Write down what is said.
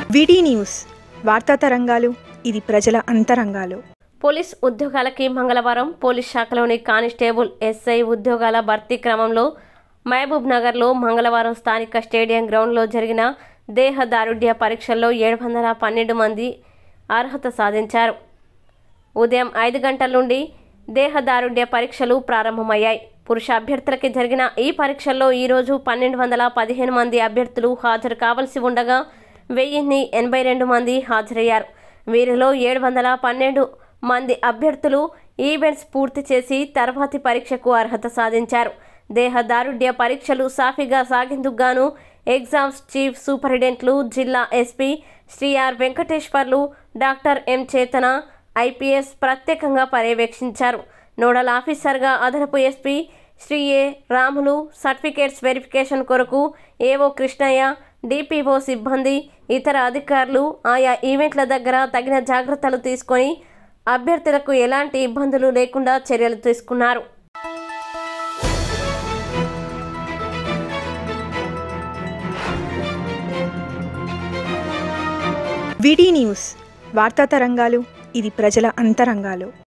విడి న్యూస్ వార్తా తరంగాలు ఇది ప్రజల అంతరంగాలు పోలీస్ ఉద్యోగాలకి మంగళవారం పోలీస్ శాఖలోని కానిస్టేబుల్ ఎస్ఐ ఉద్యోగాల భర్తీ క్రమంలో మహబూబ్ నగర్లో మంగళవారం స్థానిక స్టేడియం గ్రౌండ్లో జరిగిన దేహ దారుఢ్య పరీక్షల్లో ఏడు వందల పన్నెండు మంది అర్హత సాధించారు ఉదయం ఐదు గంటల నుండి దేహదారుఢ్య పరీక్షలు ప్రారంభమయ్యాయి పురుష అభ్యర్థులకి జరిగిన ఈ పరీక్షల్లో ఈరోజు పన్నెండు వందల పదిహేను మంది అభ్యర్థులు హాజరు కావలసి ఉండగా వెయ్యిన్ని ఎనభై రెండు మంది హాజరయ్యారు వీరిలో ఏడు వందల పన్నెండు మంది అభ్యర్థులు ఈవెంట్స్ పూర్తి చేసి తర్వాతి పరీక్షకు అర్హత సాధించారు దేహదారుఢ్య పరీక్షలు సాఫీగా సాగేందుకు గాను ఎగ్జామ్స్ చీఫ్ సూపరింటెండెంట్లు జిల్లా SP Shri R Venkateswarlu doctor M Chetana IPS ప్రత్యేకంగా పర్యవేక్షించారు నోడల్ ఆఫీసర్గా అదనపు SP Shri A Ramulu certificates verification కొరకు ఏవో కృష్ణయ్య డిపిఓ సిబ్బంది ఇతర అధికారులు ఆయా ఈవెంట్ల దగ్గర తగిన జాగ్రత్తలు తీసుకొని అభ్యర్థులకు ఎలాంటి ఇబ్బందులు లేకుండా చర్యలు తీసుకున్నారు విడి న్యూస్ వార్తా తరంగాలు ఇది ప్రజల అంతరంగాలు